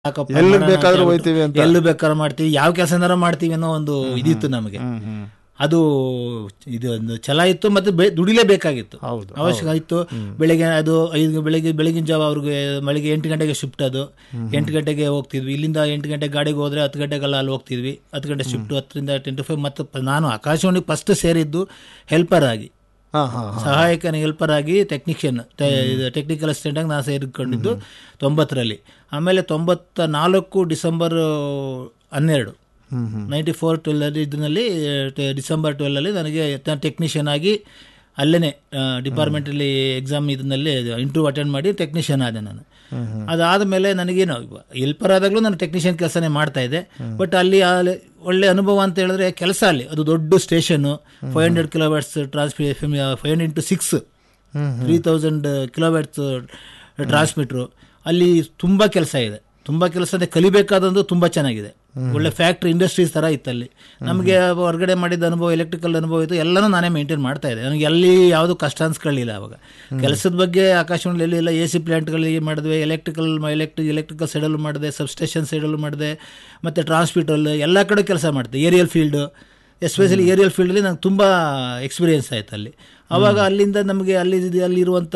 ಯಾಕಪ್ಪ ಎಲ್ಲಿಗ್ ಮಾಡೋಣ ಅಂತ ಬೇಕಾದ್ರೂ ಹೇಳ್ಬಿಟ್ಟು ಹೋಯ್ತೀವಿ ಅಂತ. ಎಲ್ಲಿ ಬೇಕಾದ್ರೂ ಮಾಡ್ತೀವಿ ಯಾವ ಕೆಲಸನಾರ ಮಾಡ್ತೀವಿ ಅನ್ನೋ ಒಂದು ಇದಿತ್ತು ನಮಗೆ ಅದು ಇದು ಒಂದು ಛಲ ಇತ್ತು ಮತ್ತೆ ಬೆ- ದುಡಿಲೇಬೇಕಾಗಿತ್ತು ಹೌದು, ಅವಶ್ಯಕ ಇತ್ತು ಬೆಳಿಗ್ಗೆ ಅದು ಐದು ಬೆಳಿಗ್ಗೆ ಬೆಳಗಿನ ಜಾವ ಅವ್ರಿಗೆ ಬೆಳಿಗ್ಗೆ ಎಂಟು ಗಂಟೆಗೆ ಶಿಫ್ಟ್ ಅದು ಎಂಟು ಗಂಟೆಗೆ ಹೋಗ್ತಿದ್ವಿ ಇಲ್ಲಿಂದ ಎಂಟು ಗಂಟೆಗೆ ಗಾಡಿಗೆ ಹೋದ್ರೆ ಹತ್ತು ಗಂಟೆಗೆಲ್ಲ ಅಲ್ಲಿ ಹೋಗ್ತಿದ್ವಿ ಹತ್ತು ಗಂಟೆ ಶಿಫ್ಟ್ ಹತ್ತರಿಂದ ಟೆನ್ ಟು ಫೈವ್ ಮತ್ತು ಪ- ನಾನು ಆಕಾಶವಾಣಿ ಫಸ್ಟ್ ಸೇರಿದ್ದು ಹೆಲ್ಪರ್ ಆಗಿ ಹಾ ಹಾ ಸಹಾಯಕ ಹೆಲ್ಪರ್ ಆಗಿ ಟೆಕ್ನಿಷಿಯನ್ ಇದು ಟೆಕ್ನಿಕಲ್ ಅಸಿಸ್ಟೆಂಟ್ ಆಗಿ ನಾನು ಸೇರಿಕೊಂಡಿದ್ದು ತೊಂಬತ್ತರಲ್ಲಿ ಆಮೇಲೆ ತೊಂಬತ್ತ ನಾಲ್ಕು ಡಿಸೆಂಬರ್ ಹನ್ನೆರಡು ನೈಂಟಿ ಫೋರ್ ಟ್ವೆಲ್ವಲ್ಲಿ ಇದರಲ್ಲಿ ಡಿಸೆಂಬರ್ ಟ್ವೆಲ್ವಲ್ಲಿ ನನಗೆ ಟೆಕ್ನಿಷಿಯನ್ ಆಗಿ ಅಲ್ಲೇ ಡಿಪಾರ್ಟ್ಮೆಂಟಲ್ಲಿ ಎಕ್ಸಾಮ್ ಇದನ್ನಲ್ಲಿ ಇಂಟರ್ವ್ಯೂ ಅಟೆಂಡ್ ಮಾಡಿ ಟೆಕ್ನಿಷಿಯನ್ ಆದೆ ನಾನು ಅದಾದ ಮೇಲೆ ನನಗೇನು ಹೆಲ್ಪರ್ ಆದಾಗಲೂ ನಾನು ಟೆಕ್ನಿಷಿಯನ್ ಕೆಲಸನೇ ಮಾಡ್ತಾ ಇದ್ದೆ ಬಟ್ ಅಲ್ಲಿ ಆ ಒಳ್ಳೆ ಅನುಭವ ಅಂತ ಹೇಳಿದ್ರೆ ಕೆಲಸ ಅಲ್ಲಿ ಅದು ದೊಡ್ಡ ಸ್ಟೇಷನ್ನು ಫೈವ್ ಹಂಡ್ರೆಡ್ ಕಿಲೋಮೀಟರ್ಸ್ ಟ್ರಾನ್ಸ್ಮಿ five hundred into six three thousand kilometres transmitter ಅಲ್ಲಿ ತುಂಬ ಕೆಲಸ ಇದೆ ತುಂಬ ಕೆಲಸ ಇದೆ ಕಲಿಬೇಕಾದಂದು ತುಂಬ ಚೆನ್ನಾಗಿದೆ ಒಳ್ಳೆ ಫ್ಯಾಕ್ಟ್ರಿ ಇಂಡಸ್ಟ್ರೀಸ್ ಥರ ಇತ್ತು ಅಲ್ಲಿ ನಮಗೆ ಹೊರಗಡೆ ಮಾಡಿದ ಅನುಭವ ಎಲೆಕ್ಟ್ರಿಕಲ್ ಅನುಭವ ಇತ್ತು ಎಲ್ಲನೂ ನಾನೇ ಮೇಂಟೈನ್ ಮಾಡ್ತಾ ಇದ್ದೆ ನನಗೆ ಎಲ್ಲಿ ಯಾವುದು ಕಷ್ಟ ಅನ್ಸ್ಕೊಳ್ಳಿಲ್ಲ ಅವಾಗ ಕೆಲಸದ ಬಗ್ಗೆ ಆಕಾಶವಾಣಿಯಲ್ಲಿ ಎಲ್ಲ ಎ ಸಿ ಪ್ಲಾಂಟ್ಗಳಿಗೆ ಮಾಡಿದ್ವಿ ಎಲೆಕ್ಟ್ರಿಕಲ್ ಎಲೆಕ್ಟ್ರಿಕ್ ಎಲೆಕ್ಟ್ರಿಕಲ್ ಸೈಡಲ್ಲೂ ಮಾಡಿದೆ ಸಬ್ಸ್ಟೇಷನ್ ಸೈಡಲ್ಲೂ ಮಾಡಿದೆ ಮತ್ತು ಟ್ರಾನ್ಸ್ಮಿಟಲ್ ಎಲ್ಲ ಕಡೆ ಕೆಲಸ ಮಾಡಿದೆ ಏರಿಯಲ್ ಫೀಲ್ಡು ಎಸ್ಪೆಷಲಿ ಏರಿಯಲ್ ಫೀಲ್ಡಲ್ಲಿ ನಂಗೆ ತುಂಬ ಎಕ್ಸ್ಪೀರಿಯೆನ್ಸ್ ಆಯ್ತು ಅಲ್ಲಿ ಆವಾಗ ಅಲ್ಲಿಂದ ನಮಗೆ ಅಲ್ಲಿ ಅಲ್ಲಿರುವಂಥ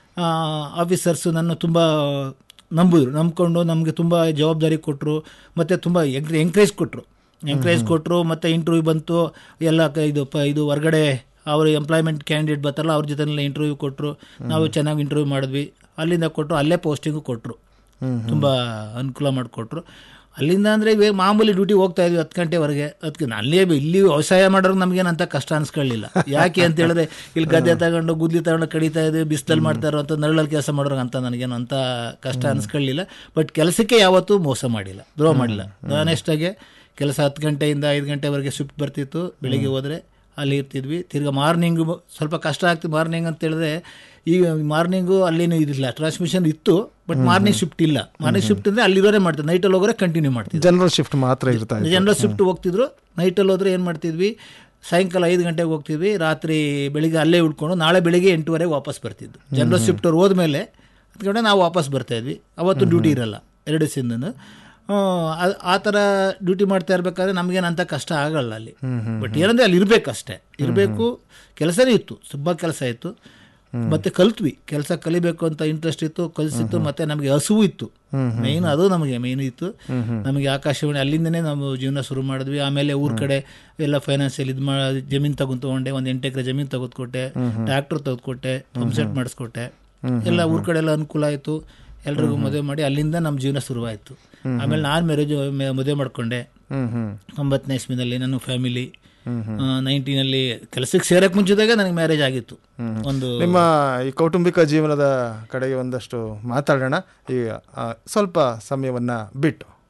ಆಫೀಸರ್ಸು ನನ್ನ ತುಂಬ ನಂಬಿದ್ರು ನಂಬ್ಕೊಂಡು ನಮಗೆ ತುಂಬ ಜವಾಬ್ದಾರಿ ಕೊಟ್ಟರು ಮತ್ತು ತುಂಬ ಎಂಕರೇಜ್ ಕೊಟ್ಟರು ಎಂಕರೇಜ್ ಕೊಟ್ಟರು ಮತ್ತು ಇಂಟರ್ವ್ಯೂ ಬಂತು ಎಲ್ಲ ಕ- ಇದು ಪ ಇದು ಹೊರಗಡೆ ಅವರು ಎಂಪ್ಲಾಯ್ಮೆಂಟ್ ಕ್ಯಾಂಡಿಡೇಟ್ ಬರ್ತಾರಲ್ಲ ಅವ್ರ ಜೊತೆನೆಲ್ಲ ಇಂಟರ್ವ್ಯೂ ಕೊಟ್ಟರು ನಾವು ಚೆನ್ನಾಗಿ ಇಂಟರ್ವ್ಯೂ ಮಾಡಿದ್ವಿ ಅಲ್ಲಿಂದ ಕೊಟ್ಟರು ಅಲ್ಲೇ ಪೋಸ್ಟಿಂಗು ಕೊಟ್ಟರು ತುಂಬ ಅನುಕೂಲ ಮಾಡಿಕೊಟ್ರು ಅಲ್ಲಿಂದ ಅಂದರೆ ಇವಾಗ ಮಾಮೂಲಿ ಡ್ಯೂಟಿ ಹೋಗ್ತಾ ಇದ್ವಿ ಹತ್ತು ಗಂಟೆವರೆಗೆ ಅದಕ್ಕೆ ಅಲ್ಲೇ ಇಲ್ಲಿ ವ್ಯವಸಾಯ ಮಾಡೋರು ನಮಗೇನಂತ ಕಷ್ಟ ಅನ್ಸ್ಕೊಳ್ಳಿಲ್ಲ ಯಾಕೆ ಅಂತ ಹೇಳಿದ್ರೆ ಇಲ್ಲಿ ಗದ್ದೆ ತಗೊಂಡು ಗುದ್ಲಿ ತಗೊಂಡು ಕಡಿತಾ ಇದ್ವಿ ಬಿಸಿಲಲ್ಲಿ ಮಾಡ್ತಾ ಇರೋ ಅಂತ ನರಳಲ್ಲಿ ಕೆಲಸ ಮಾಡೋರು ಅಂತ ನನಗೇನು ಅಂತ ಕಷ್ಟ ಅನ್ಸ್ಕೊಳ್ಳಿಲ್ಲ ಬಟ್ ಕೆಲಸಕ್ಕೆ ಯಾವತ್ತೂ ಮೋಸ ಮಾಡಿಲ್ಲ ದ್ರೋಹ ಮಾಡಿಲ್ಲ ನಾನೆಷ್ಟಾಗೆ ಕೆಲಸ ಹತ್ತು ಗಂಟೆಯಿಂದ ಐದು ಗಂಟೆವರೆಗೆ ಶಿಫ್ಟ್ ಬರ್ತಿತ್ತು ಬೆಳಿಗ್ಗೆ ಹೋದರೆ ಅಲ್ಲಿ ಇರ್ತಿದ್ವಿ ತಿರ್ಗಾ ಮಾರ್ನಿಂಗು ಸ್ವಲ್ಪ ಕಷ್ಟ ಆಗ್ತಿತ್ತು ಮಾರ್ನಿಂಗ್ ಅಂತ ಹೇಳಿದ್ರೆ ಈಗ ಮಾರ್ನಿಂಗು ಅಲ್ಲೇನು ಇದಿಲ್ಲ ಟ್ರಾನ್ಸ್ಮಿಷನ್ ಇತ್ತು ಬಟ್ ಮಾರ್ನಿಂಗ್ ಶಿಫ್ಟ್ ಇಲ್ಲ ಮಾರ್ನಿಂಗ್ ಶಿಫ್ಟ್ ಅಂದರೆ ಅಲ್ಲಿರೋರೇ ಮಾಡ್ತಾರೆ ನೈಟಲ್ಲಿ ಹೋಗೋರೆ ಕಂಟಿನ್ಯೂ ಮಾಡ್ತಿದ್ವಿ ಜನರಲ್ ಶಿಫ್ಟ್ ಮಾತ್ರ ಇರ್ತಾ ಇದೆ ಜನರಲ್ ಶಿಫ್ಟ್ ಹೋಗ್ತಿದ್ರು ನೈಟಲ್ಲಿ ಹೋದ್ರೆ ಏನು ಮಾಡ್ತಿದ್ವಿ ಸಾಯಂಕಾಲ ಐದು ಗಂಟೆಗೆ ಹೋಗ್ತಿದ್ವಿ ರಾತ್ರಿ ಬೆಳಿಗ್ಗೆ ಅಲ್ಲೇ ಉಳ್ಕೊಂಡು ನಾಳೆ ಬೆಳಿಗ್ಗೆ ಎಂಟುವರೆಗೆ ವಾಪಸ್ ಬರ್ತಿದ್ದು ಜನರಲ್ ಶಿಫ್ಟ್ ಅವ್ರು ಹೋದ್ಮೇಲೆ ಹತ್ತು ಗಂಟೆ ನಾವು ವಾಪಸ್ ಬರ್ತಾ ಇದ್ವಿ ಅವತ್ತು ಡ್ಯೂಟಿ ಇರಲ್ಲ ಎರಡು ದಿವಸದಿಂದ ಆ ಥರ ಡ್ಯೂಟಿ ಮಾಡ್ತಾ ಇರ್ಬೇಕಾದ್ರೆ ನಮಗೇನಂತ ಕಷ್ಟ ಆಗಲ್ಲ ಅಲ್ಲಿ ಬಟ್ ಏನಂದ್ರೆ ಅಲ್ಲಿ ಇರಬೇಕಷ್ಟೇ ಇರಬೇಕು ಕೆಲಸನೇ ಇತ್ತು ತುಂಬ ಕೆಲಸ ಇತ್ತು ಮತ್ತೆ ಕಲ್ತ್ವಿ ಕೆಲಸ ಕಲಿಬೇಕು ಅಂತ ಇಂಟ್ರೆಸ್ಟ್ ಇತ್ತು ಕಲಿಸಿತ್ತು ಮತ್ತೆ ನಮಗೆ ಹಸುವು ಇತ್ತು ಮೇನ್ ಅದು ನಮಗೆ ಮೇನ್ ಇತ್ತು ನಮಗೆ ಆಕಾಶವಾಣಿ ಅಲ್ಲಿಂದನೇ ನಾವು ಜೀವನ ಶುರು ಮಾಡಿದ್ವಿ ಆಮೇಲೆ ಊರ್ ಕಡೆ ಎಲ್ಲ ಫೈನಾನ್ಸಿಯಲ್ ಇದು ಮಾಡಿ ಜಮೀನು ತಗೊಂಡ್ ತಗೊಂಡೆ ಒಂದು ಎಂಟು ಎಕರೆ ಜಮೀನು ತೆಗೆದುಕೊಟ್ಟೆ ಟ್ರ್ಯಾಕ್ಟರ್ ತೆಗೆದುಕೊಟ್ಟೆ ಪಂಪ್ ಸೆಟ್ ಮಾಡಿಸ್ಕೊಟ್ಟೆ ಎಲ್ಲ ಊರ್ ಕಡೆ ಎಲ್ಲ ಅನುಕೂಲ ಆಯಿತು ಎಲ್ರಿಗೂ ಮದುವೆ ಮಾಡಿ ಅಲ್ಲಿಂದ ನಮ್ಮ ಜೀವನ ಶುರುವಾಯಿತು ಆಮೇಲೆ ನಾನು ಮ್ಯಾರೇಜ್ ಮದುವೆ ಮಾಡ್ಕೊಂಡೆ ಹ್ಮ್ ಹ್ಮ್ ತೊಂಬತ್ತನೇ ಇಸ್ವಿನಲ್ಲಿ ನನ್ನ ಫ್ಯಾಮಿಲಿ ನೈನ್ಟೀನಲ್ಲಿ ಕೆಲಸಕ್ಕೆ ಸೇರಕ್ಕೆ ಮುಂಚಿದಾಗ ನನಗೆ ಮ್ಯಾರೇಜ್ ಆಗಿತ್ತು ಒಂದು ನಿಮ್ಮ ಈ ಕೌಟುಂಬಿಕ ಜೀವನದ ಕಡೆಗೆ ಒಂದಷ್ಟು ಮಾತಾಡೋಣ ಈಗ ಆ, ಸ್ವಲ್ಪ ಸಮಯವನ್ನ ಬಿಟ್ಟು